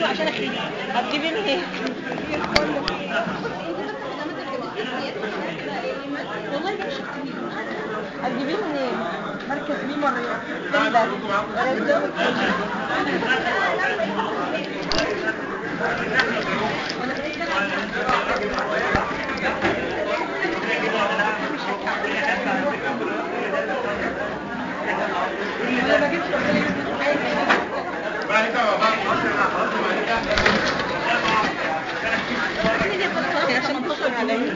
كله عشان اكتب هتجيبي منين والله مش هتجيبيه منين مركز ميم ولا فين ده ولا الدول بعد كده مع بعض خلاص يا جماعه خلاص بعد كده عشان تخرج عليا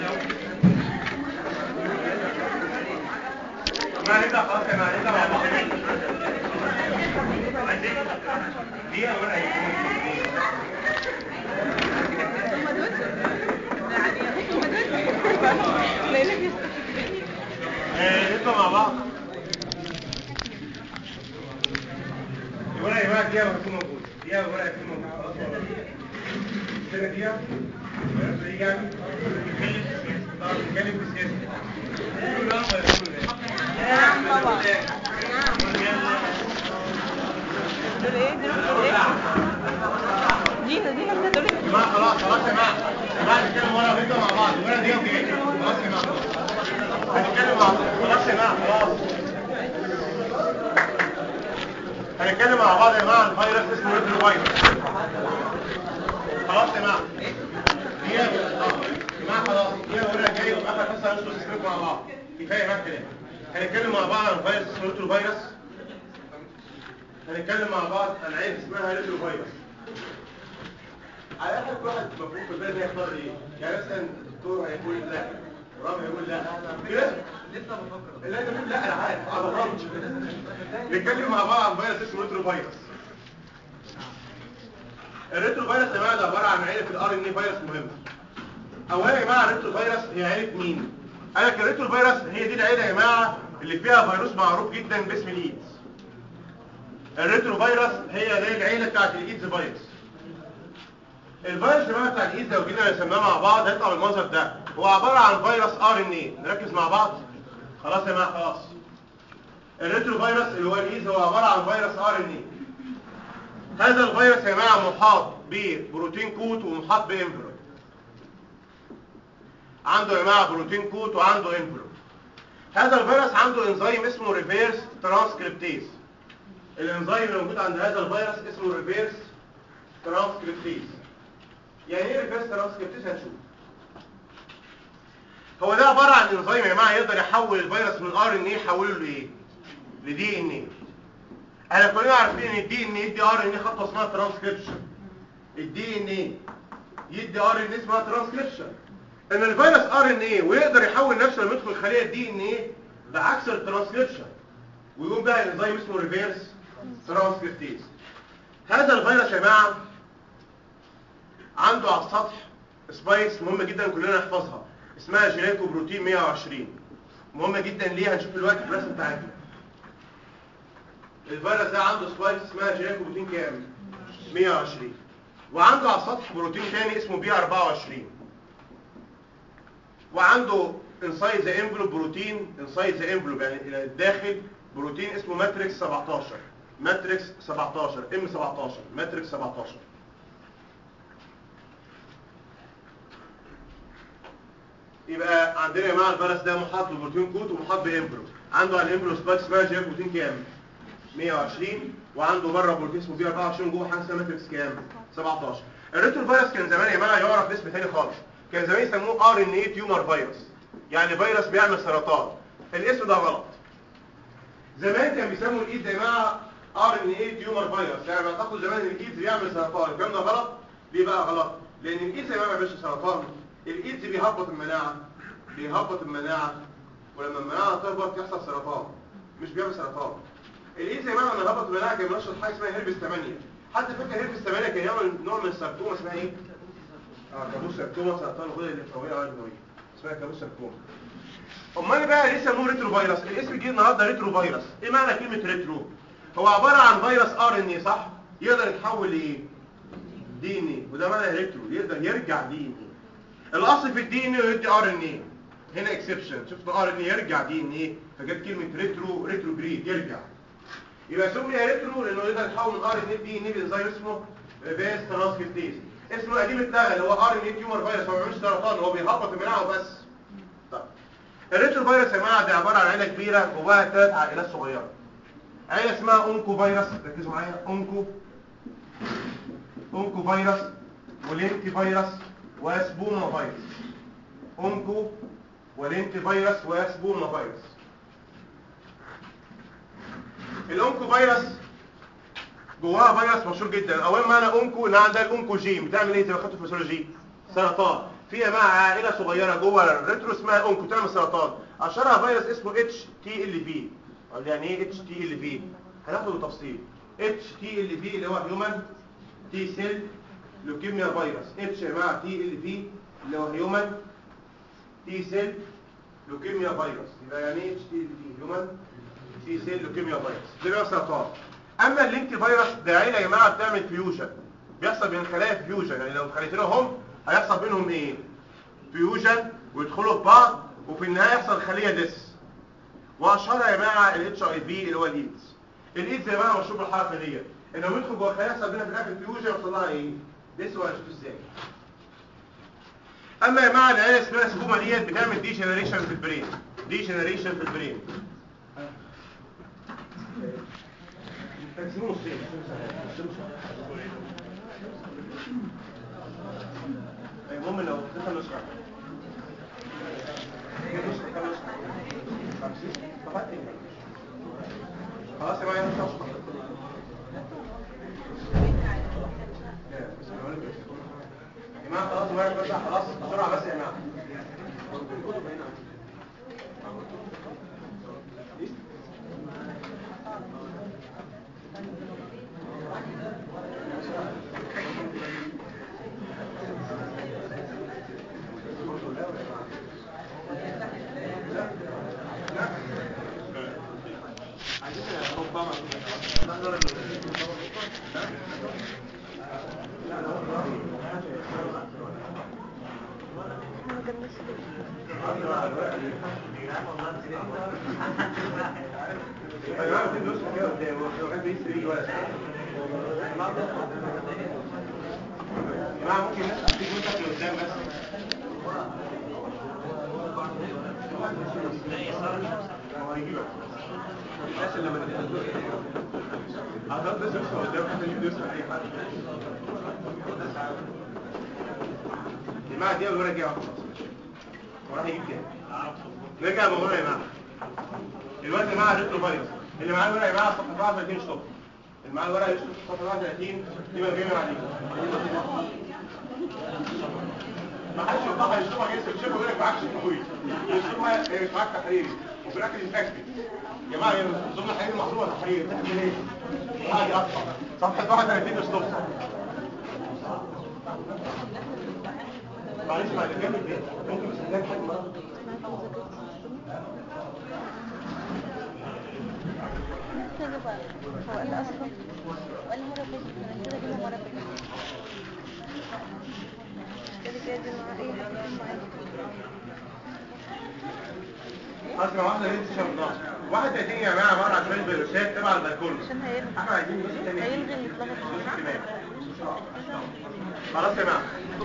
ما نبدا خلاص يا جماعه نبدا مع بعض دي ولا ايه آه، نبدا مع بعض الورقه يا جماعه دقيقه وهيكون موجود دقيقه والورقه هيكون موجود خلاص كده دقيقه الورقه دي يعني نتكلم في السياسه طبعا نتكلم في السياسه كل واحد هيكون إيه؟ نعم طبعا دول ايه دول ايه دينا دينا دول يا ايه جماعه خلاص خلاص يا جماعه يا جماعه نتكلم ورقه ونبدا مع بعض الورقه دي ودي خلاص يا جماعه هنتكلم مع خلاص يا جماعه خلاص هنتكلم مع بعض يا جماعه عن فيروس اسمه ريترو فيروس خلاص يا جماعه دي يا جماعه خلاص دي ورقه جايه واخر حصه هنشرح اسمكم مع بعض كفايه بقى كلام هنتكلم مع بعض عن فيروس اسمه ريترو فيروس هنتكلم مع بعض عن عين اسمها ريترو فيروس على اخر كل واحد مفهوم في البلد يختار ايه يعني مثلا الدكتور هيقول لا الرام هيقول لا كده لسه بفكر لا ده بيقول لا انا عارف انا بفرمش نتكلم مع بعض عن فيروس اسمه ريترو فيروس الريترو فيروس يا جماعه ده عباره عن عيله الار ان اي فيروس مهمه اولا يا جماعه الريترو فيروس هي عيله مين قال لك الريترو فيروس هي دي العيله يا جماعه اللي فيها فيروس معروف جدا باسم الايدز الريترو فيروس هي زي العيله بتاعت الايدز فيروس الفيروس يا جماعه بتاع الايدز لو جينا نسميها مع بعض هيطلع بالمنظر ده هو عباره عن فيروس ار ان اي نركز مع بعض خلاص يا جماعه خلاص الريترو فيروس اللي هو الايدز هو عباره عن فيروس ار ان اي هذا الفيروس يا جماعه محاط ببروتين كوت ومحاط بانفلوب عنده يا جماعه بروتين كوت وعنده انفلوب هذا الفيروس عنده انزيم اسمه ريفيرس ترانسكريبتيز الانزيم اللي موجود عند هذا الفيروس اسمه ريفيرس ترانسكريبتيز يعني ايه ريفيرس ترانسكريبتيز هنشوف هو ده عباره عن انزيم يا جماعه يقدر يحول الفيروس من ار ان ايه يحوله لايه لدي ان ايه احنا كلنا عارفين ان الدي ان ايه يدي ار ان ايه خطوه اسمها ترانسكريبشن الدي ان ايه يدي ار ان ايه اسمها ترانسكريبشن ان الفيروس ار ان ايه ويقدر يحول نفسه لما يدخل خليه الدي ان ايه ده عكس الترانسكريبشن ويقوم بقى الانزيم اسمه ريفيرس ترانسكريبتيز هذا الفيروس يا جماعه عنده على السطح سبايكس مهمه جدا كلنا نحفظها اسمها جينيكو بروتين 120 مهمه جدا ليه هنشوف دلوقتي في الرسم بتاعتنا الفيروس ده عنده سبايكس اسمها جينيكو بروتين كام 120 وعنده على السطح بروتين تاني اسمه بي 24 وعنده انسايد ذا انفلوب بروتين انسايد ذا انفلوب يعني الى الداخل بروتين اسمه ماتريكس 17 ماتريكس 17 ام 17 ماتريكس 17 يبقى عندنا يا جماعه الفيروس ده محاط ببروتين كوت ومحاط بانفلو عنده على الانفلو سبايك اسمها جير بروتين كام 120 وعنده بره بروتين اسمه بي 24 جوه حاجه اسمها ماتريكس كام 17 الريترو فيروس كان زمان يا جماعه يعرف باسم ثاني خالص كان زمان يسموه ار ان اي تيومر فيروس يعني فيروس بيعمل سرطان الاسم ده غلط زمان كان بيسموا الايد ده يا جماعه ار ان اي تيومر فيروس يعني بيعتقدوا زمان ان الايد بيعمل سرطان الكلام ده غلط ليه بقى غلط لان الايد زي ما بيعملش سرطان الايد بيهبط المناعه بيهبط المناعه ولما المناعه تهبط يحصل سرطان مش بيعمل سرطان الايد زي ما لما هبط المناعه كان بينشط حاجه اسمها هيربس 8 حد فاكر هيربس 8 كان يعمل نوع من السرطومه اسمها ايه اه كابوس سرطومه سرطان الغده الليمفاويه او الدمويه اسمها كابوس سرطومه امال بقى ليه سموه ريترو فيروس الاسم الجديد النهارده ريترو فيروس ايه معنى كلمه ريترو هو عباره عن فيروس ار ان اي صح يقدر يتحول لايه دي ان اي وده معنى ريترو يقدر يرجع دي ان اي الاصل في الدي ان اي يدي ار ان اي هنا اكسبشن شفت ار ان اي يرجع دي ان اي فجت كلمه ريترو ريتروجريد يرجع يبقى سمي ريترو لانه يقدر يتحول من ار ان اي دي ان اي بانزيم اسمه ريفيرس ترانسكريبتيز اسمه القديم اتلغى اللي هو ار ان اي تيومر فيروس ما بيعملش سرطان هو بيهبط المناعه وبس طيب الريترو فيروس يا جماعه دي عباره عن عيله كبيره جواها ثلاث عائلات صغيره عيله اسمها اونكو فيروس ركزوا معايا اونكو اونكو فيروس ولينتي فيروس وسبوما فيروس اونكو ولينتي فيروس وسبوما فيروس الاونكو فيروس جواها فيروس مشهور جدا اول معنى اونكو ان عندها الاونكو جين بتعمل ايه زي ما خدتوا في الفسيولوجي سرطان في مع عائله صغيره جوه الريترو اسمها اونكو بتعمل سرطان اشهرها فيروس اسمه اتش تي ال في يعني ايه اتش تي ال في هناخده بالتفصيل اتش تي ال في اللي هو هيومن تي سيل لوكيميا فيروس اتش يا جماعه تي ال في اللي هو هيومن تي سيل لوكيميا فيروس يبقى يعني ايه اتش تي ال في هيومن تي سيل لوكيميا فيروس ده بيبقى سرطان اما اللينك فيروس ده عيله يا جماعه بتعمل فيوجن بيحصل بين الخلايا فيوجن يعني لو خليتين هم هيحصل بينهم ايه فيوجن ويدخلوا في بعض وفي النهايه يحصل خليه ديس واشهرها يا جماعه الاتش اي في اللي هو الايدز الايدز يا جماعه مشهور بالحركه ديت انه بيدخل جوه الخلايا يحصل بينها في الاخر فيوجن يحصل لها ايه ديس ولا شفتوا ازاي اما يا جماعه العيله اسمها سبوما ديت بتعمل دي جنريشن في البرين دي جنريشن في البرين تقسموه نصين المهم لو تسال نسخه خلاص يا جماعه مش هشرح يا جماعه خلاص ما بس خلاص بسرعه بس يا جماعه يا جماعه في نسخه كده قدام لو كان بيسري يجي ولا يا جماعه ممكن الناس تيجي نسخه لقدام بس هو هيجيبك الناس اللي لما هتقعد بس نسخه قدام حتى يجيب نسخه اي حد يا جماعه دي الورقه جايه خلاص وراح يجيب كام نرجع لموضوعنا يا جماعه دلوقتي يا جماعه الريترو فيروس اللي معاه الورقه يا جماعه صفحه 34 ستوب اللي معاه الورقه يشوف صفحه 34 دي ما بيعمل عليك ما حدش يوضحها يشوفها جاي يشوفها يقول لك معاك شيء طويل يشوفها هي مش معاك تحريري وفي الاخر يتاكد يا جماعه ضمن الحريري محظوظه تحريري تعمل ايه؟ حاجه اكتر صفحه 31 ستوب معلش مع اللي جنبك ده ممكن بس نلاقي حاجه مرة. كده بقى هو قال اصلا وقال مرة فاتت انا كده كده مرة فاتت كده كده دي مع اي حد معايا اسمع واحده لسه شرطها واحد تاني يا جماعه عباره عن شويه فيروسات تبع البلكونه عشان هيلغي احنا عايزين بس تاني هيلغي اللي اتلغت تمام خلاص يا جماعه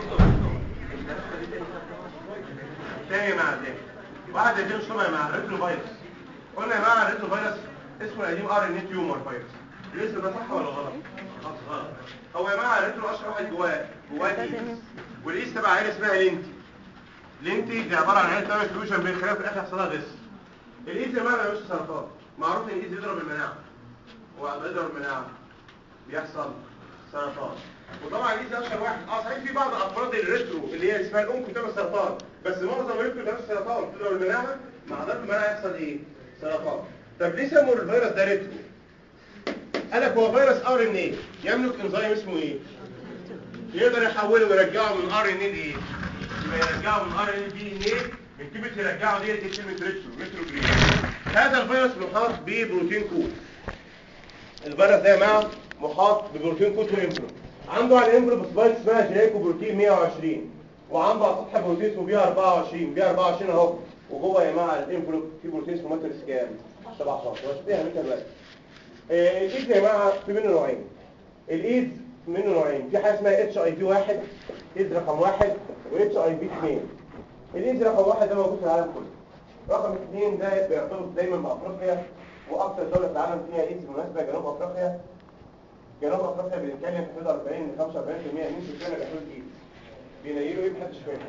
تاني يا جماعه تاني واحد يدين شبه يا جماعه ريترو فيروس قلنا يا جماعه الريترو فيروس اسمه القديم ار ان تيومر فيروس الاسم ده صح ولا غلط؟ غلط غلط هو يا جماعه الريترو اشهر واحد جواه جواه الايس والايس تبع عيله اسمها لينتي لينتي دي عباره عن عيله تعمل فيوجن بين الخلايا في الاخر يحصل لها ديس الايز يا جماعه ما بيعملش سرطان معروف ان الايز بيضرب المناعه هو بيضرب المناعه بيحصل سرطان وطبعا الايز اشهر واحد اه صحيح في بعض افراد الريترو اللي هي اسمها الام بتعمل سرطان بس معظم الريترو بتعمل سرطان بتضرب المناعه مع ضرب المناعه يحصل ايه سرطان طب ليه سموا الفيروس ده ريترو قال لك هو فيروس ار ان ايه يملك انزيم اسمه ايه يقدر يحوله ويرجعه من ار ان ايه لايه يبقى يرجعه من ار ان دي ان ايه من كلمه يرجعه دي كلمه ريترو ريترو جرين هذا الفيروس محاط ببروتين كود الفيروس ده يا جماعه محاط ببروتين كود وامبرو عنده على الامبرو سبايك اسمها جينيكو بروتين 120 وعنده على سطح بروتين اسمه بي 24 بي 24 اهو وجوه يا جماعه الامبرو في بروتين اسمه ماتريكس كام 17 مش فيها متى دلوقتي آه، الايد يا جماعه في منه نوعين الايد منه نوعين في حاجه اسمها اتش اي في واحد ايدز رقم واحد واتش اي في اثنين الايدز رقم واحد ده موجود في العالم كله رقم اثنين ده بيرتبط دايما بافريقيا واكثر دوله في العالم فيها ايدز بالمناسبه جنوب افريقيا جنوب افريقيا بنتكلم في حدود 40 ل 45% من سكانها بيحملوا ايدز بينيلوا ايه محدش فاهم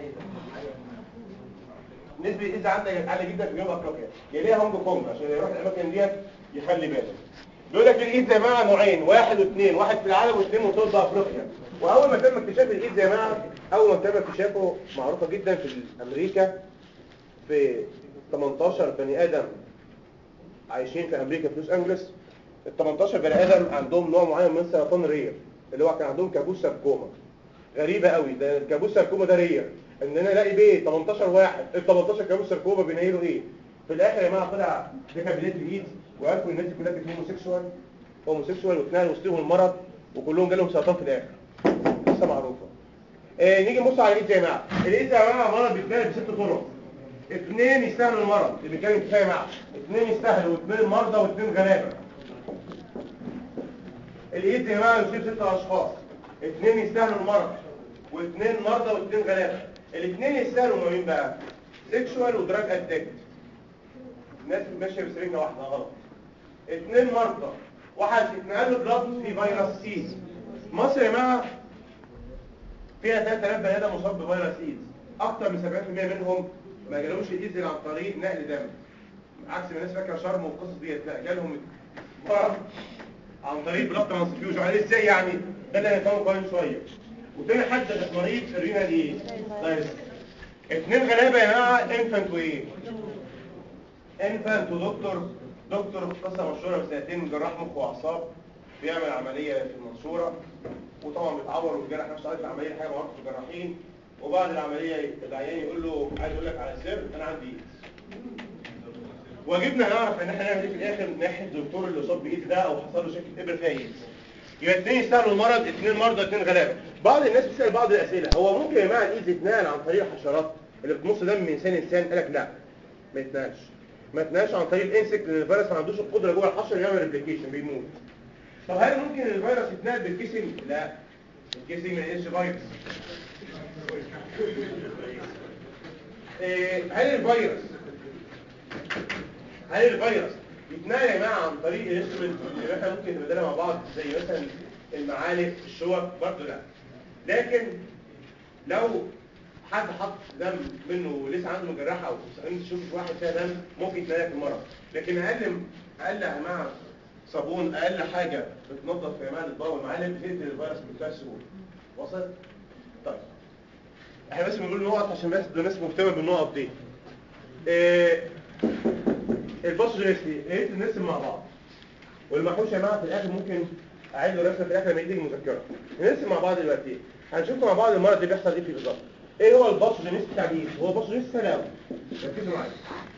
نسبة الإيدز عندك عالية جدا في جنوب أفريقيا يليها هونج كونج عشان يروح الأماكن ديت يخلي باله بيقول لك الإيدز يا جماعة نوعين واحد واثنين واحد في العالم واثنين مرتبط بأفريقيا وأول ما تم اكتشاف الإيدز يا جماعة أول ما تم اكتشافه معروفة جدا في أمريكا في 18 بني آدم عايشين في أمريكا في لوس أنجلس ال 18 بني آدم عندهم نوع معين من سرطان الرير اللي هو كان عندهم كابوس ساركوما غريبة قوي ده الكابوس ساركوما ده رير ان انا الاقي بيه 18 واحد ال 18 كابوس ساركوما بينيلوا ايه في الاخر يا جماعه طلع ده كابيلات الايد وعرفوا الناس دي كلها كانت هوموسيكشوال هوموسيكشوال واتنقل وسطهم المرض وكلهم جالهم سرطان في الاخر قصه معروفه آه نيجي نبص على الايد يا جماعه الايد يا جماعه مرض بيتنقل بست طرق اثنين يستاهلوا المرض اللي بيتكلم فيها يا جماعه اثنين يستاهلوا واثنين مرضى واثنين غلابه الايد يا جماعه يصيب ست اشخاص اثنين يستاهلوا المرض واثنين مرضى واثنين غلابه الاثنين يستاهلوا ما مين بقى سيكشوال ودراج ادكت الناس ماشيه بسرنجه واحده غلط اثنين مرضى واحد اتنقل له بلاد في فيروس سي مصر يا جماعه فيها 3000 بني ادم مصاب بفيروس ايدز اكتر من 70% منهم ما جالهمش الايدز عن طريق نقل دم عكس ما الناس فاكره شرم والقصص ديت لا جالهم مرض عن طريق بلاد ترانسفيوجن عليه ازاي يعني ده اللي هنفهمه كمان شويه وتاني حد ده مريض الرينا دي طيب اتنين غلابه يا جماعه انفانت وايه انفانت ودكتور دكتور قصه مشهوره من سنتين جراح مخ واعصاب بيعمل عمليه في المنصوره وطبعا بيتعور وبيجرح نفسه عارف العمليه حاجه معروفه في الجراحين وبعد العمليه العيان يقول له عايز اقول لك على سر انا عندي ايدز واجبنا نعرف ان احنا نعمل ايه في الاخر ناحيه الدكتور اللي اصاب بايد ده او حصل له شكل ابر فيها ايدز يبقى اثنين يستاهلوا المرض اثنين مرضى اثنين غلابه بعض الناس بتسال بعض الاسئله هو ممكن يا جماعه الايدز يتنقل عن طريق الحشرات اللي بتمص دم من انسان انسان قال لك لا ما يتنقلش ما يتنقلش عن طريق الانسكت لان الفيروس ما عندوش القدره جوه الحشره يعمل ريبليكيشن بيموت طب هل ممكن الفيروس يتنقل بالجسم لا الجسم ما ينقلش فيروس إيه، هل الفيروس هل الفيروس يتنقل يا جماعه عن طريق الانسترومنت اللي احنا ممكن نبدلها مع بعض زي مثلا المعالق الشوك برضه لا لكن لو حد حط دم منه لسه عنده مجرحه او انت تشوف واحد فيها دم ممكن يتنقل في المرض لكن اقل اقل يا جماعه صابون اقل حاجه بتنظف في جماعه الاطباق والمعالق بتقتل الفيروس بمنتهى السهوله وصل طيب احنا بس بنقول نقط عشان بس الناس مهتمه بالنقط دي إيه الباسجنستي يا ريت نرسم مع بعض والمحوش يا جماعه في الاخر ممكن اعيد له رسمه في الاخر لما يجي المذكره نرسم مع بعض دلوقتي هنشوف مع بعض المرض ده بيحصل ايه فيه بالظبط ايه هو الباسجنست بتاع دي هو الباسجنست سهل قوي ركزوا معايا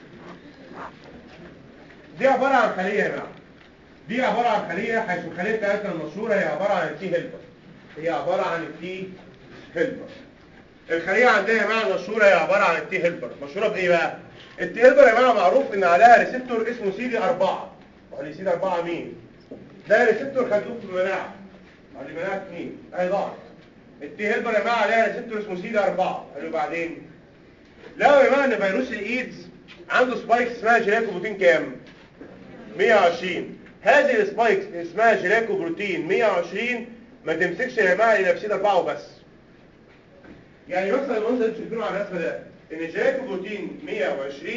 دي عباره عن خليه يا جماعه دي عباره عن خليه حيث الخليه بتاعتنا المشهوره هي عباره عن التي هيلبر هي عباره عن التي هيلبر الخليه عندنا يا جماعه المشهوره هي عباره عن التي هيلبر مشهوره بايه بقى التي هيلبر يا جماعه معروف ان عليها ريسبتور اسمه سي دي 4 وعلي سي دي 4 مين ده ريسبتور خلوه في المناعه على المناعه مين اهي ضاعت التي هيلبر يا جماعه عليها ريسبتور اسمه سي دي 4 قالوا بعدين لقوا يا جماعه ان فيروس الايدز عنده سبايكس اسمها جيلاكو بروتين كام 120 هذه السبايكس اسمها جيلاكو بروتين 120 ما تمسكش يا جماعه الا بسيد 4 وبس يعني مثلا المنظر اللي شايفينه على الرسمه ده ان الجيلاكو بروتين 120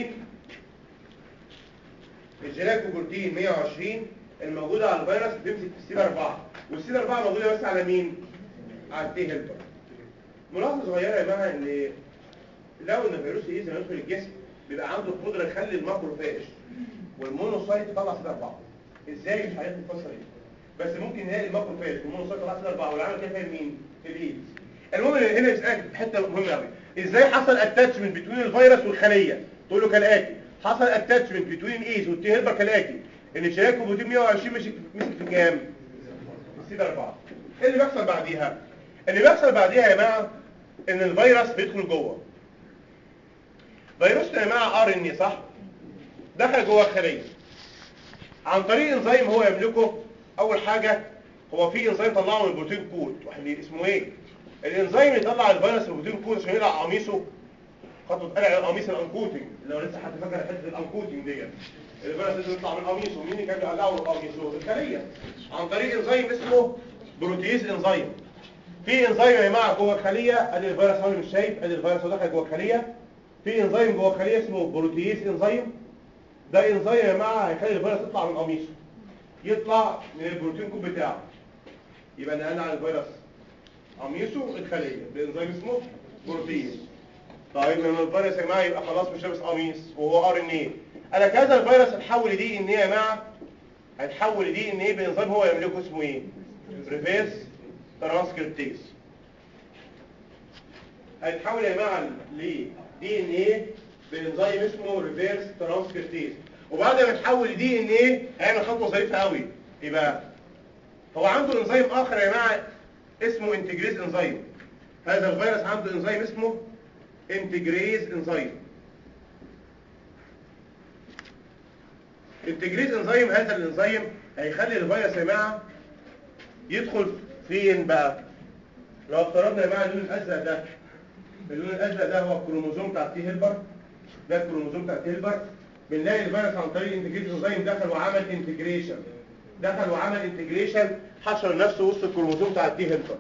الجيلاكو بروتين 120 الموجوده على الفيروس بتمسك في السيد 4 والسيد 4 موجوده بس على مين على التي هيلبر ملاحظه صغيره يا جماعه ان لو ان فيروس الايدز لما يدخل الجسم بيبقى عنده القدره يخلي الماكروفاج والمونوسايت يطلع سيد 4 ازاي مش عارف القصه دي بس ممكن نلاقي الماكروفاج والمونوسايت يطلع سيد 4 والعمل كده فين مين في الايدز المهم هنا يسالك حته مهمه قوي ازاي حصل اتاتشمنت بين الفيروس والخليه تقول له كالاتي حصل اتاتشمنت بين الايز والتي هيلبر كالاتي ان شراكه بروتين 120 مسك مسك في كام السيد 4 ايه اللي بيحصل بعديها اللي بيحصل بعديها يا جماعه ان الفيروس بيدخل جوه فيروسنا يا جماعه ار ان اي صح دخل جوه الخليه عن طريق انزيم هو يملكه اول حاجه هو في انزيم طلعه من البروتين كود واحد اسمه ايه الانزيم اللي يطلع الفيروس من البروتين كود عشان يقلع قميصه خطوه قلع قميص الانكوتنج لو لسه حد فاكر حته الانكوتنج ديت الفيروس لازم يطلع من قميصه مين اللي كان بيقلعه من قميصه الخليه عن طريق انزيم اسمه بروتيز انزيم في انزيم يا جماعه جوه الخليه ادي الفيروس هو اللي مش شايف ادي الفيروس هو دخل جوه الخليه في انزيم جوه الخليه اسمه بروتيز انزيم ده انزيم يا جماعه هيخلي الفيروس يطلع من قميصه يطلع من البروتين كود بتاعه يبقى نقلنا على الفيروس قميصه الخليه بانزيم اسمه بروتيز طيب لما الفيروس يا جماعه يبقى خلاص مش لابس قميص وهو ار ان ايه انا كذا الفيروس هتحول لدي ان ايه يا جماعه هتحول لدي ان ايه بانزيم هو يملكه اسمه ايه ريفيرس ترانسكريبتيز هيتحول يا جماعه لدي ان ايه بانزيم اسمه ريفيرس ترانسكريبتيز وبعد ما يتحول لدي ان ايه هيعمل خطوه ظريفه قوي يبقى هو عنده انزيم اخر يا جماعه اسمه انتجريز انزيم هذا الفيروس عنده انزيم اسمه انتجريز انزيم انتجريز انزيم هذا الانزيم هيخلي الفيروس يا جماعه يدخل فين بقى لو افترضنا يا جماعه اللون الازرق ده اللون الازرق ده هو الكروموزوم بتاع التي هيلبر ده الكروموزوم بتاع التي هيلبر بنلاقي الفيروس عن طريق انتجريز انزيم دخل وعمل انتجريشن دخل وعمل انتجريشن حشر نفسه وسط الكروموزوم بتاع التي هيلبر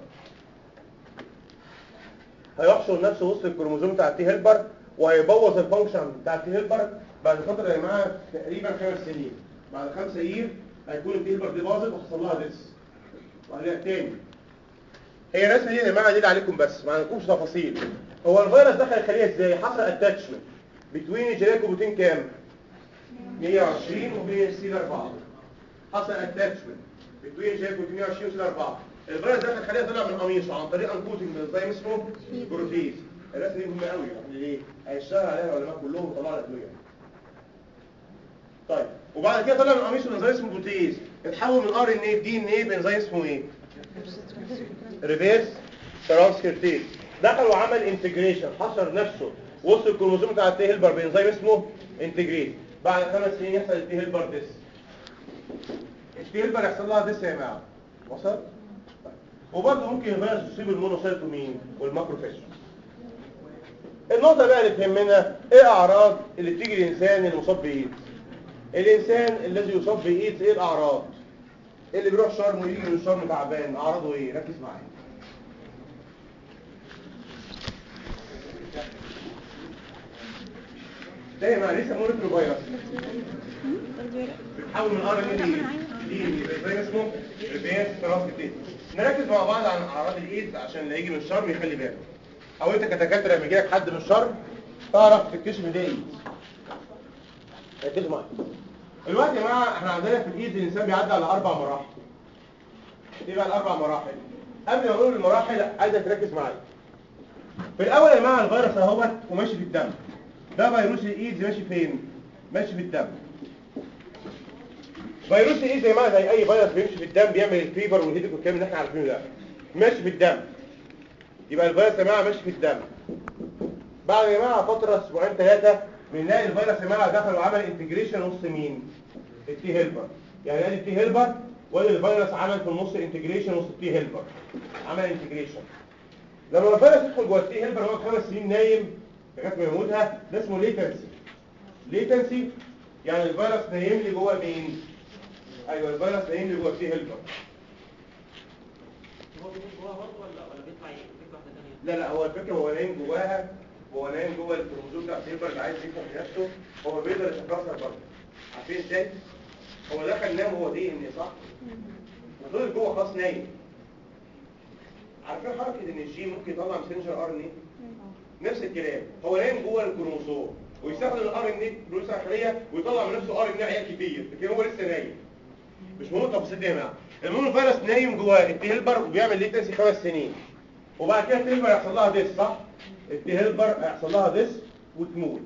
هيحشر نفسه وسط الكروموزوم بتاع التي هيلبر وهيبوظ الفانكشن بتاع التي هيلبر بعد فتره يا جماعه تقريبا خمس سنين بعد خمس سنين هيكون التي هيلبر دي باظت وحصل لها ديس وهنلاقي تاني هي الرسمه دي يا جماعه دي عليكم بس ما عندكمش تفاصيل هو الفيروس دخل الخليه ازاي حصل اتاتشمنت بتوين الجينيك وبروتين كام 120 وبين السي 4 حصل اتاتشمنت بتوين الجينيك وبروتين 120 وسي 4 الفيروس دخل الخليه طلع من قميصه عن طريق انكوتنج من انزيم اسمه بروتيز الرسمه دي مهمه قوي يعني ليه هيشتغل عليها العلماء كلهم وطلعوا الادويه طيب وبعد كده طلع من قميصه انزيم اسمه بروتيز اتحول من ار ان اي دي ان اي بانزيم اسمه ايه ريفيرس ترانسكريبتيز دخل وعمل انتجريشن حصر نفسه وسط الكروموسوم بتاع التي هيلبر بانزيم اسمه انتجريت بعد خمس سنين يحصل التي هيلبر ديس التي هيلبر يحصل لها ديس يا جماعه وصل وبرضه ممكن الفيروس يصيب المونوسيت ومين والماكروفاج النقطه بقى اللي تهمنا ايه اعراض اللي بتيجي للانسان المصاب بايدز الانسان الذي يصاب بايدز ايه الاعراض اللي بيروح شرم ويجي من شرم تعبان اعراضه ايه ركز معايا دايما لسه موريترو فيروس بتحول من ار ان دي دي اسمه ريفيرس ترانسكريبتيز نركز مع بعض عن اعراض الايدز عشان اللي يجي من الشرم يخلي باله او انت كدكاتره لما يجي لك حد من الشرم تعرف تكتشف ان ده ايدز ركزوا معايا دلوقتي يا جماعه احنا عندنا في الايدز الانسان بيعدي على اربع مراحل ايه بقى الاربع مراحل قبل ما اقول المراحل عايزك تركز معايا في الاول يا جماعه الفيروس اهوت وماشي في الدم ده فيروس الايدز ماشي فين ماشي في الدم فيروس الايدز يا جماعه زي اي فيروس بيمشي في الدم بيعمل الفيبر والهيدك والكلام اللي احنا عارفينه ده ماشي في الدم يبقى الفيروس يا جماعه ماشي في الدم بعد يا جماعه فتره اسبوعين ثلاثه بنلاقي الفيروس يا جماعه دخل وعمل انتجريشن وسط مين التي هيلبر يعني ادي التي هيلبر وادي الفيروس عمل في النص انتجريشن وسط التي هيلبر عمل انتجريشن لما الفيروس يدخل جوه التي هيلبر هو خمس سنين نايم لغايه ما يموتها ده اسمه ليتنسي ليتنسي يعني الفيروس نايم لي جوه مين ايوه الفيروس نايم لي جوه التي هيلبر هو بيكون جواها برضه ولا ولا بيطلع ايه؟ بيطلع واحده ثانيه؟ لا لا هو الفكره هو نايم جواها هو نايم جوه الكروموزوم بتاع التي هيلبر اللي عايز يفتح نفسه هو بيقدر يتكاثر برضه عارفين ازاي هو دخل نام هو دي ان صح وفضل جوه خلاص نايم عارفين حركه ان الجين ممكن يطلع ماسنجر ار ان ايه نفس الكلام هو نايم جوه الكروموسوم ويستخدم الار ان ايه بروسة داخليه ويطلع من نفسه ار ان عيال كتير لكن هو لسه نايم مش مهم التفاصيل دي يا جماعه المهم الفيروس نايم جوه التي هيلبر وبيعمل ليتنسي خمس سنين وبعد كده التي هيلبر يحصل لها ديس صح التي هيلبر هيحصل لها ديس وتموت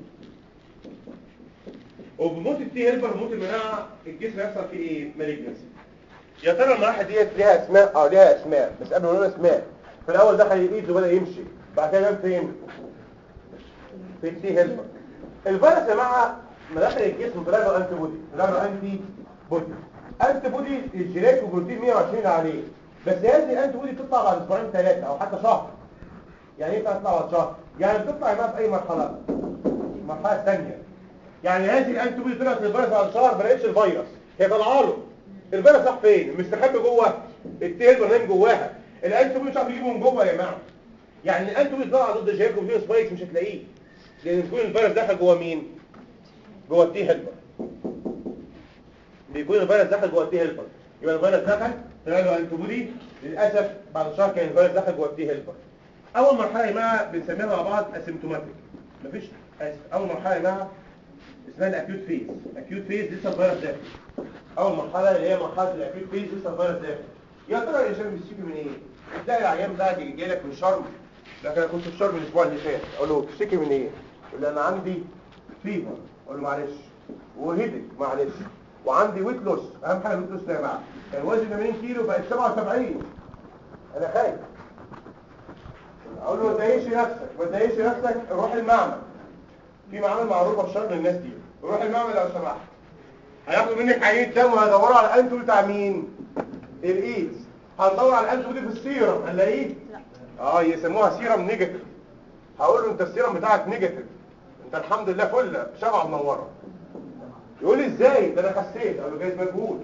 وبموت التي هيلبر موت المناعه الجسم يحصل فيه ايه مالجنسي يا ترى المراحل ديت ليها اسماء اه ليها اسماء بس قبل ما نقول اسماء في الاول دخل الايد وبدا يمشي بعد كده نام فين في التي هيلبر الفيروس يا جماعه ما دخل الجسم طلع له انتي بودي طلع له انتي بودي انت بودي الجينات وبروتين 120 اللي عليه بس هذه الانت بودي بتطلع بعد اسبوعين ثلاثه او حتى شهر يعني ايه بتطلع بعد شهر يعني بتطلع يا جماعه في اي مرحله المرحله الثانيه يعني هذه الانت بودي طلعت للفيروس بعد شهر ما لقيتش الفيروس هي طالعه له الفيروس راح فين مستخبي جوه التيل برنامج جواها الانت بودي مش عارف يجيبه من جوه يا جماعه يعني الانت بودي طلع ضد جايك وفيه سبايكس مش هتلاقيه لان يكون الفيروس دخل جوه مين جوه التي هيلبر بيكون الفيروس دخل جوه التي هيلبر يبقى الفيروس دخل طلع له انتي بودي للاسف بعد شهر كان الفيروس دخل جوه التي هيلبر اول مرحله يا جماعه بنسميها مع بعض اسيمتوماتيك مفيش آسف. اول مرحله يا جماعه اسمها الاكيوت فيز الاكيوت فيز لسه الفيروس داخل اول مرحله اللي هي مرحله الاكيوت فيز لسه الفيروس داخل يا ترى الانسان بيشتكي من ايه تلاقي العيان بقى يجي جاي لك من شرم لكن انا كنت في شرم الاسبوع اللي فات اقول له بتشتكي من ايه يقول لي انا عندي فيفر اقول له معلش وهيدك معلش وعندي ويت لوس اهم حاجه الويت لوس ده يا جماعه كان وزني 80 كيلو بقت 77 انا خايف اقول له ما تضايقش نفسك ما تضايقش نفسك روح المعمل في معامل معروفه في شرم للناس دي روح المعمل لو سمحت هياخدوا منك عينه دم وهيدوروا على الانتو بتاع مين الايدز هندور على الانتو دي في السيرم هنلاقيه اه يسموها سيرم نيجاتيف هقول له انت السيرم بتاعك نيجاتيف انت الحمد لله فله شمعه منوره يقول لي ازاي ده انا خسيت اقول له جايز مجهود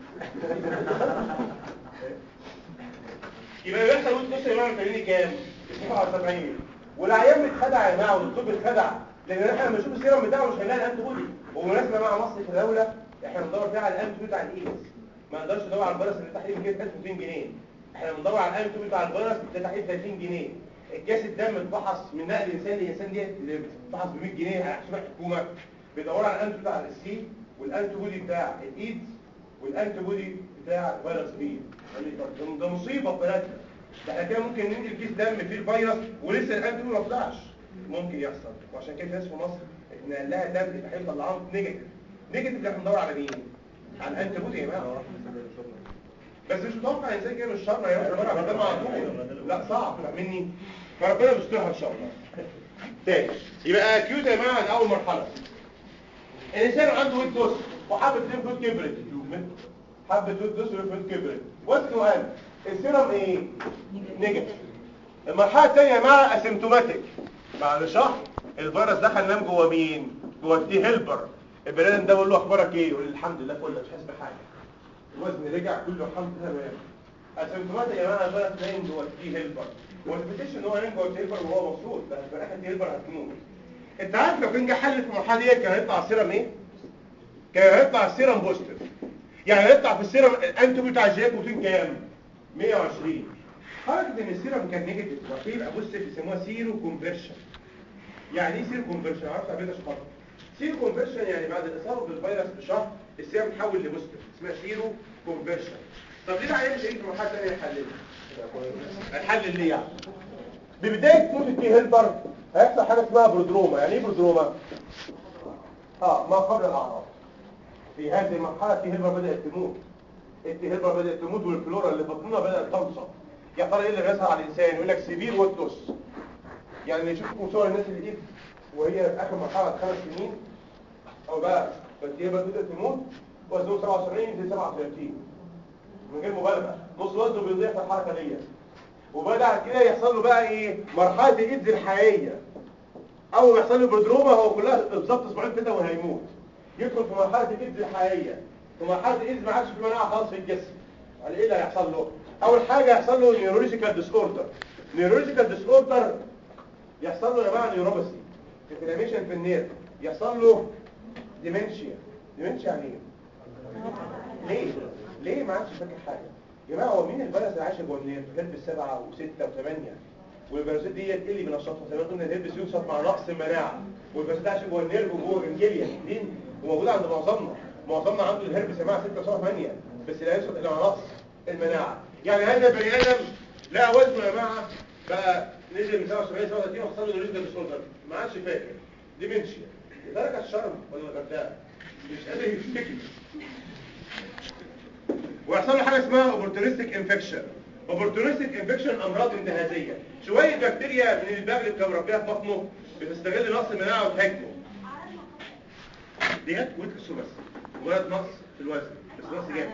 يبقى بيحصل وانت نص يوم تمرين كام 77 والعيان بيتخدع يا جماعه والدكتور بيتخدع لان احنا لما نشوف السيرم بتاعه مش هنلاقي الانتي بودي وبالمناسبه مع مصر في الدوله احنا بندور فيها على الانتي بودي بتاع الايدز ما نقدرش ندور على الفيروس اللي تحت كده 1200 جنيه احنا بندور على الانتي بودي بتاع الفيروس اللي تحت 30 جنيه الكاس الدم اتفحص من نقل انسان لانسان دي اللي بتتفحص ب 100 جنيه على حساب الحكومه بيدوروا على الانتي بتاع السي والانتي بودي بتاع الايدز والانتي بودي بتاع الفيروس بي يعني ده- ده مصيبه في بلدنا ده احنا كده ممكن ننقل كيس دم فيه الفيروس ولسه الانتي بودي ما طلعش ممكن يحصل وعشان كده في ناس في مصر اتنقل لها دم يبقى هيطلعوا نيجاتيف نيجاتيف اللي احنا بندور على مين؟ على الانتي بودي يا جماعه بس مش متوقع انسان كده من الشر هيروح يدور على الدم على طول لا صعب فاهمني فربنا يسترها ان شاء الله تاني يبقى اكيوت يا جماعه ده اول مرحله الانسان عنده ويت دوس وحبه ليمفوت كبرت حبه ويت دوس وليمفوت كبرت وزنه قل السيرم ايه نيجاتيف المرحله الثانيه يا جماعه اسيمتوماتيك بعد شهر الفيروس دخل نام جوه مين جوه التي هيلبر البني ادم ده بقول له اخبارك ايه يقول لي الحمد لله كله مش حاسس بحاجه الوزن رجع كله الحمد لله تمام اسيمتوماتيك يا جماعه الفيروس نايم جوه التي هيلبر وما تفتكرش ان هو نايم جوه التي هيلبر وهو مبسوط ده في الاخر التي هيلبر هتموت انت عارف لو كان جه حل في المرحله دي كان هيطلع السيرم ايه كان هيطلع السيرم بوزيتيف يعني هيطلع في السيرم الانتو بتاع الجيك بروتين كام 120 حركه ان السيرم كان نيجاتيف ويبقى بوزيتيف يسموها سيرو كونفرشن يعني ايه سيرو كونفرشن عارف تعملها شخص سيرو كونفرشن يعني بعد الاصابه بالفيروس بشهر السيرم تحول لبوزيتيف اسمها سيرو كونفرشن طب ليه العيان مش هيجي في مرحله ثانيه يحللها هيحلل ليه يعني ببدايه موت التي هيلبر هيحصل حاجه اسمها برودروما يعني ايه برودروما اه ما قبل الاعراض في هذه المرحله التي هيلبر بدات تموت التي هيلبر بدات تموت والفلورا اللي في بطنها بدات تنصب يا ترى ايه اللي بيظهر على الانسان يقول لك سيفير ويتلوس يعني يشوفكم صور الناس اللي ايه وهي في اخر مرحله خمس سنين او بقى التي هيلبر بدات تموت وزنه 77 ل 37 من غير مبالغه نص وزنه بيضيع في الحركه ديت وبدأ كده يحصل له بقى ايه مرحله الايدز الحقيقيه اول ما يحصل له برودروما هو كلها بالظبط اسبوعين كده وهيموت يدخل في مرحله الايدز الحقيقيه في مرحله الايدز ما عادش في مناعه خالص في الجسم يعني ايه اللي هيحصل له اول حاجه يحصل له نيورولوجيكال ديس اوردر نيورولوجيكال ديس اوردر يحصل له يا جماعه نيوروباثي انفلاميشن في النير يحصل له ديمنشيا ديمنشيا يعني ايه ليه ليه ما عادش فاكر حاجه يا جماعه هو مين الفيروس اللي عايش جوه النير هرب السبعه وسته وثمانيه والفيروسات دي اللي بنشطها زي ما قلنا الهربس يوصف مع نقص المناعه والفيروسات عايشه جوه النير وجوه الجنجليا دي وموجوده عند معظمنا معظمنا عنده الهربس يا جماعه 6 و 8 بس لا يوصل الى نقص المناعه يعني هذا البني ادم لا وزنه يا جماعه بقى نزل من 77 37 وحصل له ريزنال ديسوردر ما عادش فاكر ديمنشيا درجه الشرم ولا الغردقه مش قادر يفتكر ويحصل له حاجه اسمها اوبورتونستيك انفكشن اوبورتونستيك انفكشن امراض انتهازيه شويه بكتيريا من الباب اللي كان مربيها في بطنه بتستغل نقص المناعه وتهاجمه دي جت ويتلسوا بس مجرد نقص في الوزن بس بس جامد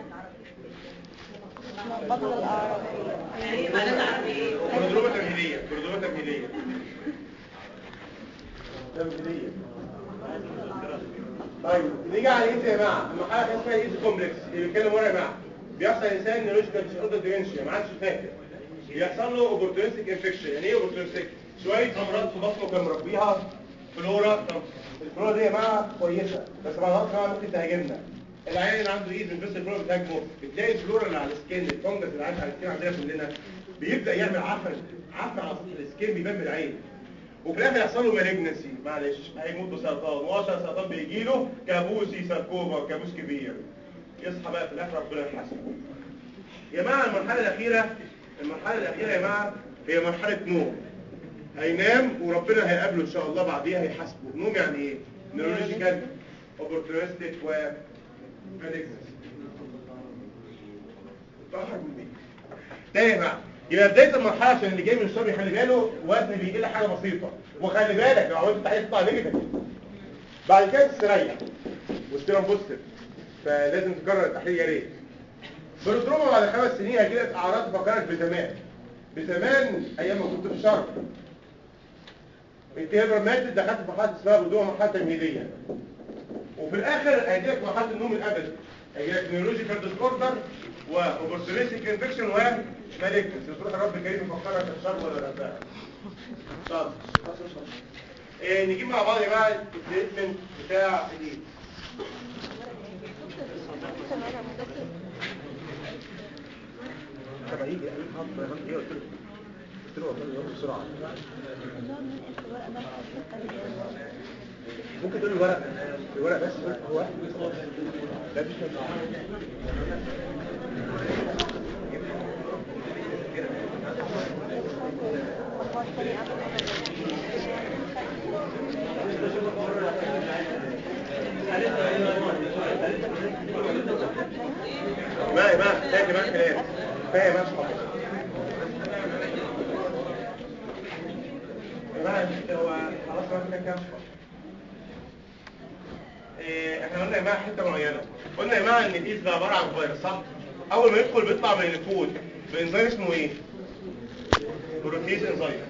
بطل الأعراض برودروما تمهيدية برودروما تمهيدية تمهيدية طيب نيجي على الايدز يا جماعه المرحله اللي اسمها الايدز كومبلكس اللي بيتكلم ورا يا جماعه بيحصل انسان نيولوجيكال ديس اوردر ديمنشيا ما عادش فاكر بيحصل له اوبورتونستيك انفكشن يعني ايه اوبورتونستيك شويه امراض في بطنه كان مربيها فلورا طب الفلورا دي يا جماعه كويسه بس بعد فتره كمان ممكن تهاجمنا العيان اللي عنده ايد من بس الفلورا بتهاجمه بتلاقي الفلورا اللي على السكين الفنجس اللي عايش على السكين عندنا كلنا بيبدا يعمل عفن عفن على سطح السكين بيبان من العين وفي الاخر يحصل له مالجنسي معلش هيموت بسرطان وعشان سرطان بيجي له كابوسي ساركوما كابوس كبير يصحى بقى في الاخر ربنا يحاسبه يا جماعه المرحله الاخيره المرحله الاخيره يا جماعه هي مرحله نوم هينام وربنا هيقابله ان شاء الله بعديها هيحاسبه نوم يعني ايه نيورولوجيكال اوبورتونستيك و مالجنسي ضحك من دي تاني يا جماعه يبقى بدايه المرحله عشان اللي جاي من الشرب يخلي باله وزن بيقل حاجه بسيطه وخلي بالك لو عملت تحليل تطلع نيجاتيف بعد كده تستريح والسيرم بوزيتيف فلازم تكرر التحليل يا ريت بالدروما بعد خمس سنين هتجيلك اعراض فكرت بزمان بزمان ايام ما كنت في الشرق انت هبر ماتت دخلت في مرحله اسمها بدون مرحله تمهيديه وفي الاخر هيجيلك مرحله النوم الابدي هيجيلك نيورولوجيكال ديس اوردر واوبرتونيستيك انفكشن ومالجنس تروح الرب الكريم يفكرك الشر ولا الرفاعه طب إيه نجيب مع بعض يا جماعه التريتمنت بتاع الايد طب هيجي اي حد ايه قلت له قلت له والله يلا بسرعه ممكن تقول الورق الورق بس هو لا مش ما ما تاكل ما كلام فاهم يا صاحبي ما هو خلاص ما كده كام إيه، احنا قلنا يا جماعه حته معينه قلنا يا جماعه ان الايز ده عباره عن فيروس صح اول ما يدخل بيطلع من الكود بانزيم اسمه ايه بروتيز انزيم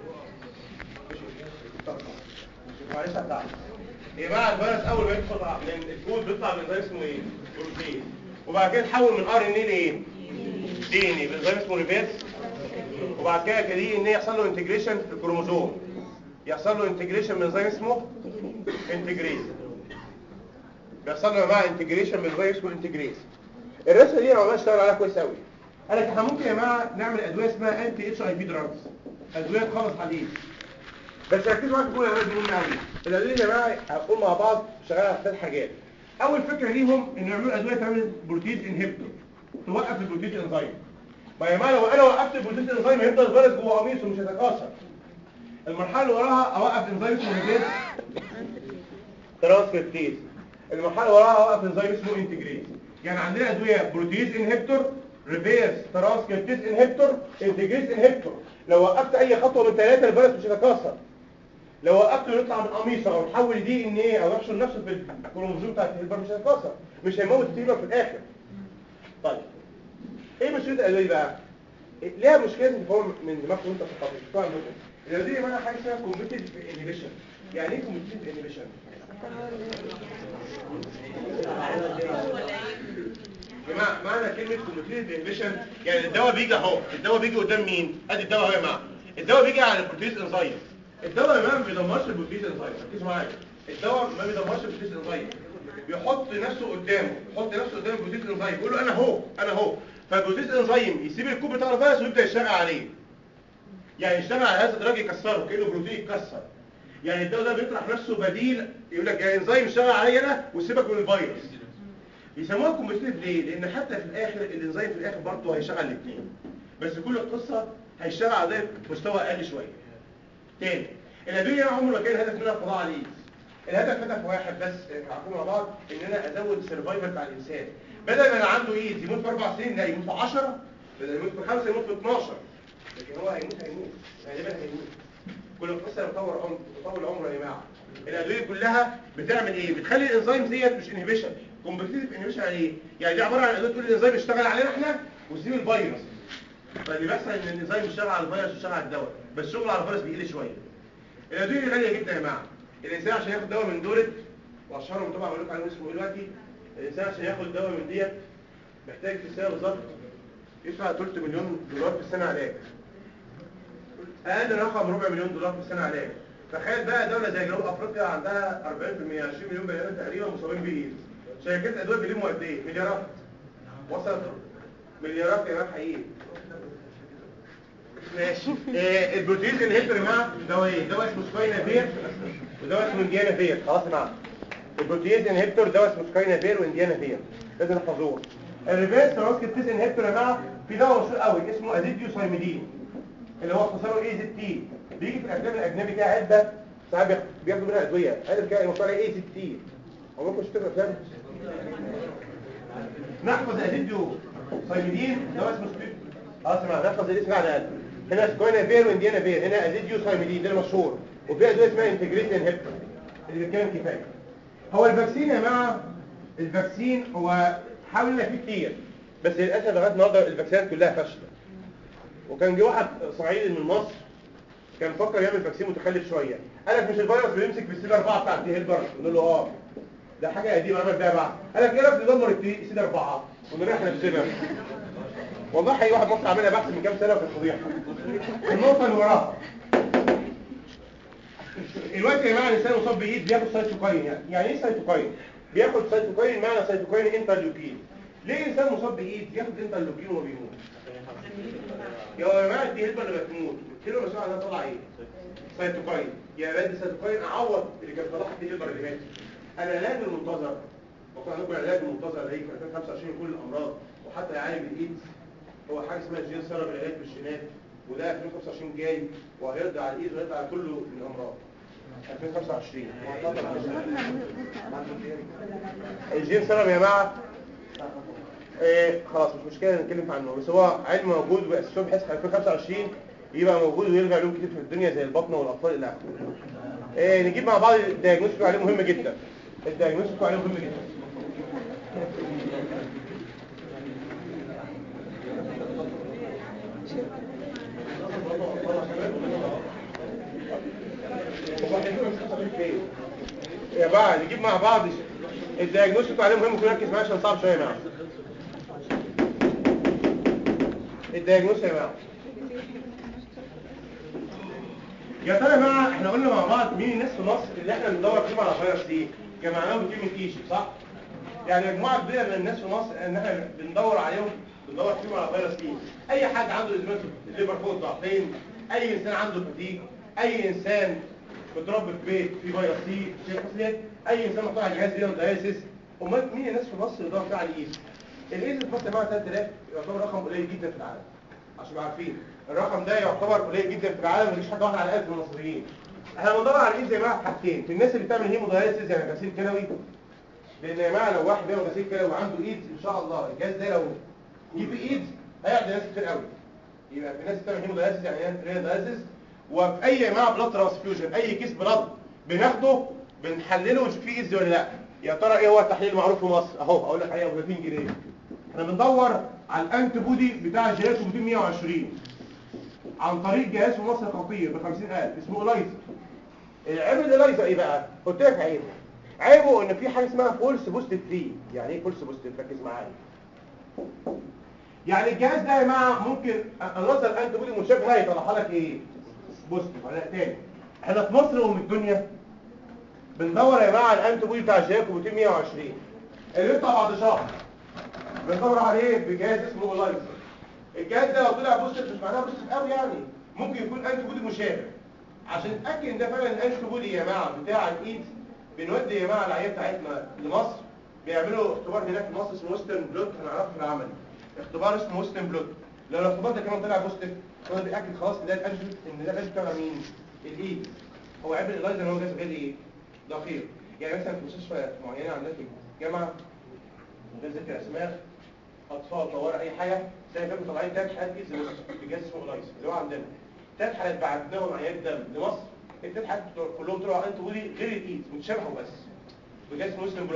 معلش هتعب يا جماعه الفيروس اول ما يدخل من الكود بيطلع بانزيم اسمه ايه بروتيز وبعد كده يتحول من ار ان ايه لايه دي ان ايه بانزيم اسمه ريفيرس وبعد كده كده دي ان ايه يحصل له انتجريشن في الكروموزوم يحصل له انتجريشن بانزيم اسمه انتجريز بيحصل له يا جماعه انتجريشن بانزيم اسمه انتجريز الرسمه دي انا والله اشتغل عليها كويس قوي قال لك احنا ممكن يا جماعه نعمل ادويه اسمها انتي اتش اي في دراجز ادويه تخلص حديد بس ركزوا معايا تقولوا يا ولاد مهمه قوي الادويه يا جماعه هنقول مع بعض شغاله على ثلاث حاجات اول فكره ليهم ان يعملوا ادويه تعمل بروتين انهبيتور توقف البروتين انزيم ما يا جماعه لو انا وقفت البروتين انزيم هيفضل الفيروس جوه قميصه ومش هيتكاثر المرحله اللي وراها اوقف انزيم اسمه ريفيرس ترانسكريبتيز المرحله اللي وراها اوقف انزيم اسمه انتجريز يعني عندنا ادويه بروتيز انهبيتور ريفيرس ترانسكريبتيز انهبيتور انتجريز انهبيتور لو وقفت اي خطوه من ثلاثه الفيروس مش هيتكاثر لو وقفته يطلع من قميصه او يحول دي ان ايه او يحشر نفسه في الكروموزوم بتاع الهيلبر مش هيتكاثر مش هيموت التيمر في الاخر طيب ايه مشكله الادويه بقى إيه- ليها مشكله تفهم من دماغك وانت في الطبيب طبعا ممكن الادويه معناها حاجه اسمها كومبيتيتيف انهبيشن يعني ايه كومبيتيتيف انهبيشن يا جماعه معنى كلمه كومبيتيتيف انهبيشن يعني الدواء بيجي اهو الدواء بيجي قدام مين ادي الدواء اهو يا جماعه الدواء بيجي على البروتيز انزيم الدواء يا جماعه ما بيدمرش البروتيز انزيم ركزوا معايا الدواء ما بيدمرش البروتيز انزيم بيحط نفسه قدامه يحط نفسه قدام البروتيز انزيم يقول له انا اهو انا اهو فالبروتيز انزيم يسيب الكوب بتاع الفيروس ويبدا يشتغل عليه يعني يشتغل على هذا الدرجه يكسره كانه بروتين يتكسر يعني الدواء ده بيطرح نفسه بديل يقول لك يا انزيم اشتغل عليا انا وسيبك من الفيروس بيسموها كومبتيتيف ليه؟ لان حتى في الاخر الانزيم في الاخر برضه هيشتغل الاثنين بس كل القصه هيشتغل على مستوى اقل شويه تاني الادويه عمر ما كان الهدف منها القضاء على الايدز الهدف هدف واحد بس هنحكم مع بعض ان انا ازود السرفايفل بتاع الانسان بدل ما انا عنده ايدز يموت في اربع سنين لا يموت في 10 بدل يموت في خمسه يموت في 12 لكن هو هيموت هيموت غالبا هيموت كل القصه بتطور عمر بتطول عمره يا جماعه الادويه كلها بتعمل ايه بتخلي الانزيم ديت مش انهبيشن كومبتيتيف انيبيشن يعني ايه يعني دي عباره عن ادويه تقول الانزيم اشتغل علينا احنا وسيب الفيروس فاللي بيحصل ان الانزيم بيشتغل على الفيروس ويشتغل على الدواء بس شغل على الفيروس بيقل شويه الادويه دي غاليه جدا يا جماعه الانسان عشان ياخد دواء من دولت واشهرهم طبعا بقول لكم عليهم اسمه ايه دلوقتي الانسان عشان ياخد دواء من ديت محتاج في السنه بالظبط يدفع 3 مليون دولار في السنه علاج اقل رقم ربع مليون دولار في السنه علاج تخيل بقى دوله زي جنوب افريقيا عندها 40% 20 مليون بني ادم تقريبا مصابين بايدز شركات الادويه بيلموا قد ايه مليارات وصلت مليارات يا جماعه حقيقي ماشي آه البروتين انهبيتور يا جماعه دواء ايه دواء اسمه سكاينافير ودواء اسمه انديانافير خلاص يا جماعه البروتين انهبيتور دواء اسمه سكاينافير وانديانافير لازم نحفظوه الريفيرس ترانسكريبتيز انهبيتور يا جماعه في دواء مشهور قوي اسمه ازيديوسايميدين اللي هو اختصاره اي زد تي بيجي في الافلام الاجنبي كده علبه ساعات بياخ- بياخدوا منها ادويه علبه كده مكتوب عليها اي زد تي هو ممكن تشتغل افلام نحفظ ازيديو سايميدين دواء اسمه سبيب اه سمع نحفظ الاسم على الاقل هنا سكوينافير وانديانافير هنا ازيديو سايميدين ده المشهور وفي ادويه اسمها انتجريت انهبيتور اللي بيتكلم كفايه هو الفاكسين يا جماعه الفاكسين هو حاولنا فيه كتير بس للاسف لغايه النهارده الفاكسينات كلها فاشله وكان جه واحد صعيدي من مصر كان فكر يعمل فاكسين متخلف شويه قال لك مش الفيروس بيمسك في السي 4 بتاع التي هيلبر نقول له اه ده حاجه قديمه عمل بيها بعد قال لك ايه رايك ندمر التي سي 4 ونريح نفسنا والله حقيقي واحد مصري عملها بحث من كام سنه وكانت فضيحه النقطه اللي وراها الوقت يا جماعه الانسان مصاب بايد بياخد سايتوكاين يعني يعني ايه سايتوكاين بياخد سايتوكاين معنى سايتوكاين انترلوكين ليه الانسان مصاب بايد بياخد انترلوكين وما بيموت يا جماعه دي هلبة اللي بتموت كيلو مسؤول عنها طلع ايه سايتوكاين يا بادي سايتوكاين اعوض اللي كانت طلعت دي هلبة اللي ماتت العلاج المنتظر وقع لكم العلاج المنتظر اللي هي في 2025 كل الامراض وحتى يعالج الايدز هو حاجه اسمها جين سيرم العلاج بالجينات وده 2025 جاي وهيرضى على الايدز وهيرضى على كل الامراض 2025 الجين سيرم يا جماعه إيه خلاص مش مشكله نتكلم عنه بس هو علم موجود واسسوه بحيث في 2025 يبقى موجود ويلغي علوم كتير في الدنيا زي البطنه والاطفال الى اخره إيه نجيب مع بعض الدياجنوستيك عليه مهم جدا الدياجنوستيك عليه مهم جدا يا بقى نجيب مع بعض الدياجنوستيك عليه مهم ممكن نركز معاه عشان صعب شويه معاه الدياجنوستيك يا جماعه يا ترى يا جماعه احنا قلنا مع بعض مين الناس في مصر اللي احنا بندور فيهم على فيروس دي جمعناهم بكلمه ايشي صح يعني مجموعه كبيره من الناس في مصر ان احنا بندور عليهم بندور فيهم على فيروس دي اي حد عنده ازمات الليفر فوق الضعفين اي انسان عنده فتيج اي انسان متربي في بيت في فيروس سي شيء حصلت اي انسان محطوط على جهاز رينال داياليسيس امال مين الناس في مصر اللي بيدور فيها على الايدز الايدز في مصر يا جماعه 3000 يعتبر رقم قليل جدا في العالم عشان تبقوا عارفين الرقم ده يعتبر قليل جدا في العالم مفيش حاجه واحده على 1000 من المصريين احنا بندور على الايدز يا جماعه في حاجتين في الناس اللي بتعمل هيموداياليسيس يعني غسيل كلوي لان يا جماعه لو واحد بيعمل غسيل كلوي وعنده ايدز ان شاء الله الجهاز ده لو جه في ايدز هيعدي ناس كتير قوي يبقى في ناس بتعمل هيموداياليسيس يعني ايه رينال داياليسيس وفي اي يا جماعه بلاد ترانسفيوجن اي كيس بلاد بناخده بنحلله ونشوف فيه ايدز ولا لا يا ترى ايه هو التحليل المعروف في مصر اهو اقول لك عليه ابو 30 جنيه احنا بندور على الانتي بودي بتاع جيلاتو 220 عن طريق جهاز في مصر خطير ب 50000 اسمه الايزر العيب الايزر ايه بقى قلت لك عيب عيبه ان في حاجه اسمها فولس بوزيتيف فري يعني ايه فولس بوزيتيف ركز معايا يعني الجهاز ده يا جماعه ممكن انظر الانتي بودي مشابهه يطلعها لك ايه بوزيتيف ولا تاني احنا في مصر ومن الدنيا بندور يا جماعه على الانتي بودي بتاع جاكو 220 اللي يطلع بعد شهر بندور عليه بجهاز اسمه الايزر الجهاز ده لو طلع بوزيتيف مش معناه بوزيتيف قوي يعني ممكن يكون انتي بودي مشابه عشان نتاكد ان ده فعلا الانتي بودي يا جماعه بتاع الايدز بنودي يا جماعه العيال بتاعتنا لمصر بيعملوا اختبار هناك في مصر اسمه ويسترن بلوت هنعرفه في العمل اختبار اسمه ويسترن بلوت لو الاختبار ده كمان طلع بوزيتيف هو بياكد خلاص ان ده الانتي ان ده الانتي بتاع مين الايد هو عيب الايزر ان هو جهاز غير ايه دقيق يعني مثلا في مستشفى معينه عندنا في الجامعه من غير ذكر اسماء اطفال طوارئ اي حاجه تلاقي كانوا طالعين ثلاث حالات ايدز بجهاز اسمه الايزر اللي هو عندنا ثلاث حالات بعتناهم عيان دم لمصر الثلاث حالات كلهم طلعوا انتي بودي غير الايدز متشابهوا بس بجهاز اسمه ويسترن بلوت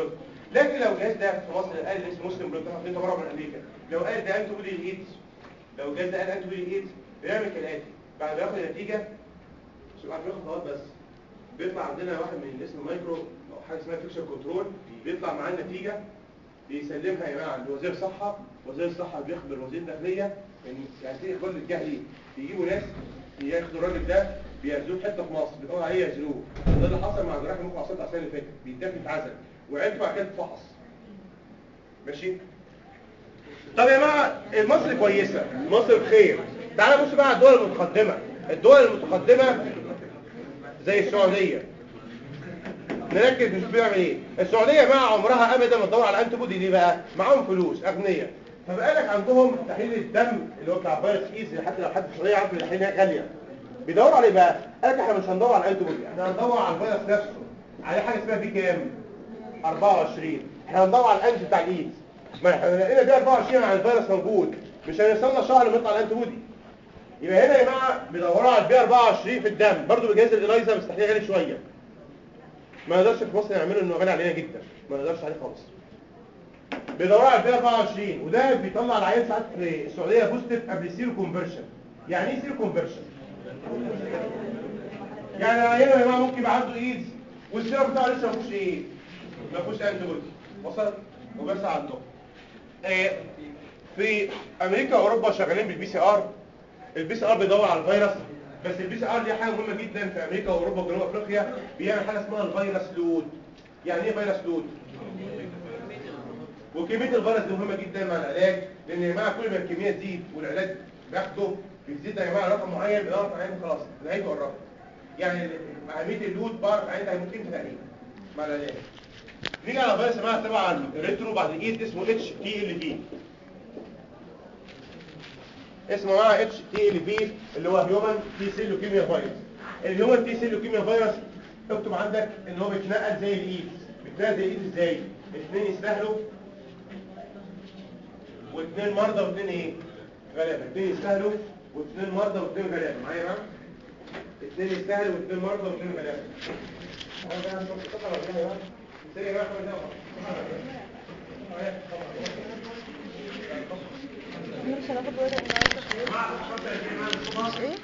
لكن لو الجهاز ده في مصر قال اسمه مسلم بلوك حاطين بره من امريكا لو قال ده انتي بودي الايدز لو الجهاز ده قال انتي بودي الايدز بيعمل كالاتي بعد ما ياخد النتيجه شوف عارف ياخد خطوات بس بيطلع عندنا واحد من اسمه مايكرو او حاجه اسمها فيكشر كنترول بيطلع معاه النتيجه بيسلمها يا جماعه لوزير الصحه وزير الصحه بيخبر وزير الداخليه ان يعني في اخبار للجهلي بيجيبوا ناس ياخدوا الراجل ده بيعزلوه في حته في مصر بيقولوا عليه يعزلوه ده اللي حصل مع جراح المخ وعصابه السنه اللي فاتت بيتاخد اتعزل وعيلته بعد كده تتفحص ماشي طب يا جماعه مصر كويسه مصر بخير تعالى بص بقى على الدول المتقدمه الدول المتقدمه زي السعوديه نركز نشوف بيعمل ايه السعوديه مع عمرها ابدا ما تدور على انتي بودي ليه بقى معاهم فلوس اغنياء فبقى لك عندهم تحليل الدم اللي هو بتاع فيروس ايزي حتى لو حد في السعوديه عارف ان التحليل غاليه بيدوروا عليه بقى قال لك احنا مش هندور على الانتي بودي احنا هندور على الفيروس نفسه عليه حاجه اسمها في كام 24 احنا هندور على الانتي بتاع الايدز ما احنا لقينا دي 24 على الفيروس موجود مش هنستنى شهر لما يطلع الانتي بودي يبقى هنا يا جماعه بيدوروا على البي 24 في الدم برضه بجهاز الالايزا بس تحليل غالي شويه ما نقدرش في مصر نعمله انه غالي علينا جدا ما نقدرش عليه خالص بيدوروا على البي 24 وده بيطلع العيان ساعات في السعوديه بوزيتيف قبل سيرو كونفرشن يعني ايه سيرو كونفرشن يعني العيان يا جماعه ممكن يبقى عنده ايدز والسيرو بتاعه لسه ما فيهوش ايه ما فيهوش انتي بودي وصلت وبس عندهم آه، في امريكا واوروبا شغالين بالبي سي ار البي سي ار بيدور على الفيروس بس البي سي ار دي حاجه مهمه جدا في امريكا واوروبا وجنوب افريقيا بيعمل حاجه اسمها الفيروس لود يعني ايه فيروس لود وكميه الفيروس دي مهمه جدا مع العلاج لان يا جماعه كل ما الكميه تزيد والعلاج باخده بيزيد يا جماعه رقم معين بيدور على عينه خلاص نهايته قربت يعني اهميه اللود بعرف عينه هيموت امتى تقريبا مع العلاج نيجي على فيروس يا جماعه تبع الريترو بعد الايد اسمه اتش تي ال في اسمه معاه اتش تي ال في اللي هو هيومن تي سيل لوكيميا فيروس الهيومن تي سيل لوكيميا فيروس اكتب عندك ان هو بيتنقل زي الايد بيتنقل زي الايد ازاي اثنين يستاهلوا واثنين مرضى واثنين ايه غلابه اثنين يستاهلوا واثنين مرضى واثنين غلابه معايا بقى اثنين يستاهلوا واثنين مرضى واثنين غلابه هو ده الصوت الصفر ولا ايه بقى سيري بقى خمس دقايق مش هناخد ورق النهارده ايه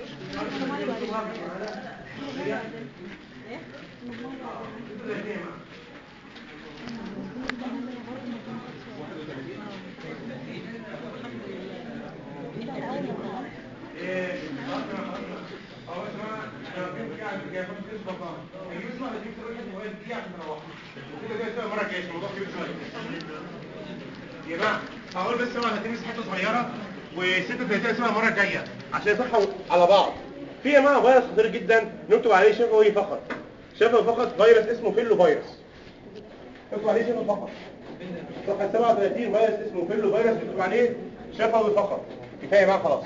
يا جماعه هقول بس طبعا هتمس حته صغيره و36 اسمها المره الجايه عشان يصحوا على بعض في يا جماعه فيروس خطير جدا نكتب عليه شفوي فقط شفوي فقط فيروس اسمه فيلو فيروس نكتب عليه شفوي فقط صفحه 37 فيروس اسمه فيلو فيروس نكتب عليه شفوي فقط كفايه بقى خلاص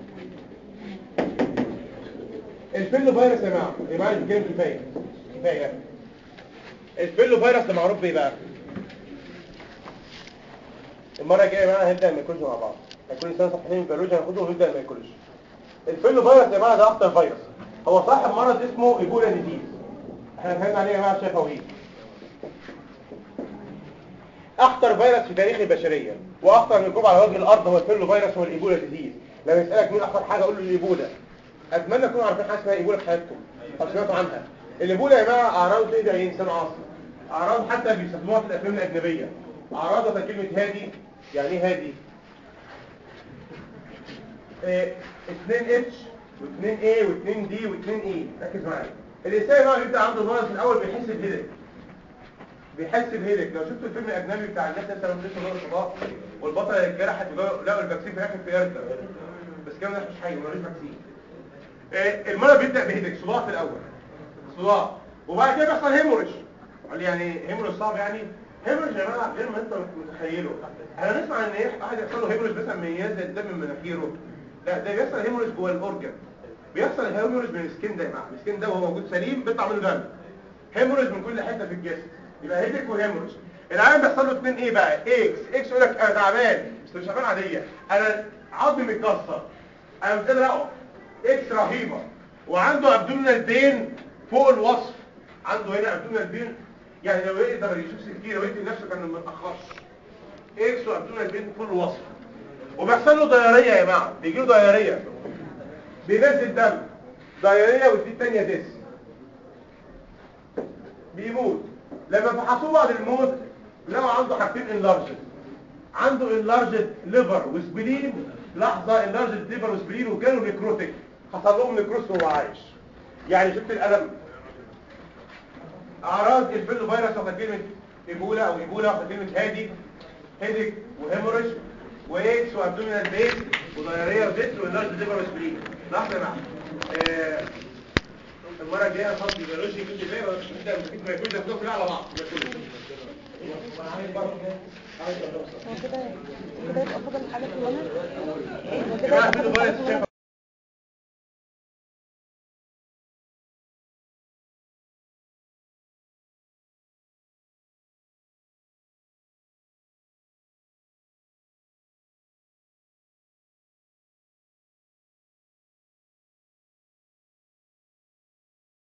الفيلو فيروس يا جماعه يا جماعه الكلام كفايه كفايه الفيلو فيروس ده معروف بايه بقى المره الجايه بقى هنبدا الميكولوجي مع بعض كل سنه صفحتين بيولوجي هناخدهم ونبدا الميكولوجي الفيلو فيروس يا جماعه ده اخطر فيروس هو صاحب مرض اسمه ايبولا ديزيز احنا اتكلمنا عليه يا جماعه شفوي اخطر فيروس في تاريخ البشريه واخطر ميكروب على وجه الارض هو الفيلو فيروس هو الايبولا ديزيز لما يسالك مين اخطر حاجه قول له الايبولا اتمنى تكونوا عارفين حاجه اسمها ايبولا في حياتكم او سمعتوا عنها الايبولا يا جماعه اعراض تقدر انسان عاصي اعراض حتى بيستخدموها في الافلام الاجنبيه اعراضها كلمه هادي يعني ايه هادي 2 اتش و2 اي و2 دي و2 اي ركز معايا الانسان بقى بيبدا عنده مرض في الاول بيحس بهيدك بيحس بهيدك لو شفتوا الفيلم الاجنبي بتاع الناس اللي كانوا لسه نور الصباح والبطل اللي اتجرحت لقوا الفاكسين في الاخر في يرجع بس كان ده مش حي ملوش فاكسين آه، المرض بيبدا بهيدك صداع في الاول صداع وبعد كده بيحصل هيموريج قال لي يعني هيموريج صعب يعني هيموريج يا جماعه غير ما انت متخيله احنا نسمع ان ايه واحد يحصل له هيموريج مثلا من ينزل الدم من مناخيره لا ده بيحصل هيموريج جوه الاورجن بيحصل هيموريج من السكين ده يا جماعه السكين ده وهو موجود سليم بيطلع منه دم هيموريج من كل حته في الجسم يبقى هيدك وهيموريج العيان بيحصل له اثنين ايه بقى اكس اكس يقول لك انا تعبان بس مش تعبان عاديه انا عظمي متكسر انا مش قادر اقف اكس رهيبه وعنده ابدومينال بين فوق الوصف عنده هنا ابدومينال بين يعني لو يقدر يشوف سكينه ويكتب نفسه كان ما اتاخرش اكس وابدونا البيت كل وصف وبيحصل له ضياريه يا جماعه بيجي له ضياريه بينزل دم ضياريه ودي الثانيه ديس بيموت لما فحصوه بعد الموت لقوا عنده حاجتين انلارجد عنده انلارجد ليفر وسبلين لحظه انلارجد ليفر وسبلين وكانوا نيكروتيك حصل لهم نيكروس وهو عايش يعني شفت الالم اعراض الفيلو فيروس واخد كلمه ايبولا او ايبولا واخد كلمه هادي هيدك وهيموريج وايدز وابدومينال بين وضياريه وزيت وانلارج ليفر وسبلين لحظه يا معلم آه، المره الجايه خلاص بيولوجي كنت زي ما انت ما يكونش ده كله على بعض ده كله هو كده كده يبقى فاضل الحاجات اللي انا هو كده جماعه يبقى الفيلو فاضل الحاجات فيروس اللي انا